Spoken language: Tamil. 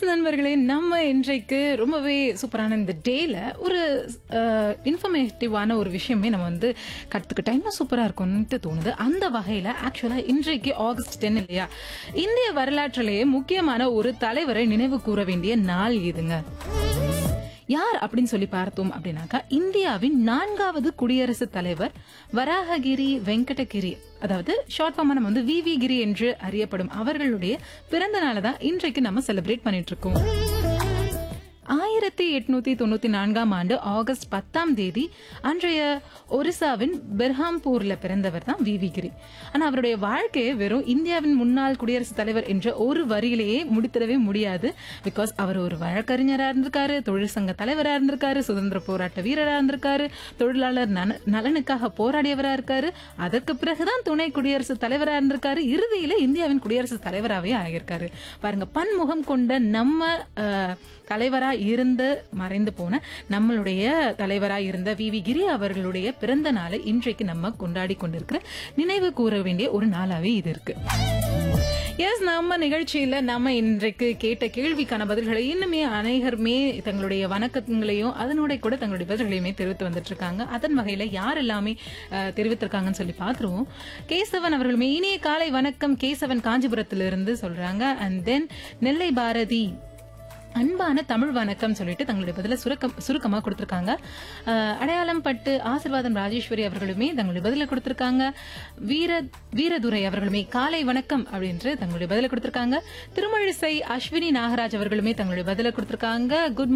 நண்பர்களே நம்ம இன்றைக்கு ரொம்பவே சூப்பரான இந்த டேல ஒரு இன்ஃபர்மேட்டிவான ஒரு விஷயமே நம்ம வந்து கற்றுக்கிட்டா இன்னும் சூப்பரா இருக்கும்னு தோணுது அந்த வகையில ஆக்சுவலா இன்றைக்கு ஆகஸ்ட் டென் இல்லையா இந்திய வரலாற்றிலேயே முக்கியமான ஒரு தலைவரை நினைவு கூற வேண்டிய நாள் இதுங்க யார் அப்படின்னு சொல்லி பார்த்தோம் அப்படின்னாக்கா இந்தியாவின் நான்காவது குடியரசுத் தலைவர் வராககிரி வெங்கடகிரி அதாவது ஷார்ட் ஃபார்மா நம்ம வந்து விவி கிரி என்று அறியப்படும் அவர்களுடைய பிறந்த நாளை தான் இன்றைக்கு நம்ம செலிப்ரேட் பண்ணிட்டு இருக்கோம் ஆயிரத்தி எட்நூத்தி தொண்ணூத்தி நான்காம் ஆண்டு ஆகஸ்ட் பத்தாம் தேதி அன்றைய ஒரிசாவின் பெர்ஹாம்பூர்ல பிறந்தவர் தான் வி வி கிரி ஆனா அவருடைய வாழ்க்கையை வெறும் இந்தியாவின் முன்னாள் குடியரசுத் தலைவர் என்ற ஒரு வரியிலேயே முடித்திடவே முடியாது பிகாஸ் அவர் ஒரு வழக்கறிஞரா இருந்திருக்காரு தொழில் சங்க தலைவரா இருந்திருக்காரு சுதந்திர போராட்ட வீரரா இருந்திருக்காரு தொழிலாளர் நல- நலனுக்காக போராடியவரா இருக்காரு அதற்கு பிறகுதான் துணை குடியரசுத் தலைவரா இருந்திருக்காரு இறுதியில இந்தியாவின் குடியரசுத் தலைவராகவே ஆகியிருக்காரு பாருங்க பன்முகம் கொண்ட நம்ம அஹ், தலைவரா இருந்து மறைந்து போன நம்மளுடைய தலைவரா இருந்த வி வி கிரி அவர்களுடைய பிறந்த நாளை இன்றைக்கு நம்ம கொண்டாடி கொண்டிருக்கிற நினைவு கூற வேண்டிய ஒரு நாளாவே இது இருக்கு எஸ் நம்ம நிகழ்ச்சியில நம்ம இன்றைக்கு கேட்ட கேள்விக்கான பதில்களை இன்னுமே அனைவருமே தங்களுடைய வணக்கங்களையும் அதனுடைய கூட தங்களுடைய பதில்களையுமே தெரிவித்து வந்துட்டு இருக்காங்க அதன் வகையில யார் எல்லாமே அஹ், தெரிவித்திருக்காங்கன்னு சொல்லி பார்த்துருவோம் கேசவன் அவர்களுமே இனிய காலை வணக்கம் கேசவன் காஞ்சிபுரத்திலிருந்து சொல்றாங்க அண்ட் தென் நெல்லை பாரதி அன்பான தமிழ் வணக்கம் சொல்லிட்டு தங்களுடைய பதில சுருக்கம் சுருக்கமா கொடுத்திருக்காங்க அஹ், அடையாளம் பட்டு ஆசிர்வாதம் ராஜேஸ்வரி அவர்களுமே தங்களுடைய பதில கொடுத்திருக்காங்க வீர வீரதுரை அவர்களுமே காலை வணக்கம் அப்படின்று தங்களுடைய பதில கொடுத்திருக்காங்க திருமழிசை அஸ்வினி நாகராஜ் அவர்களுமே தங்களுடைய பதில கொடுத்திருக்காங்க குட்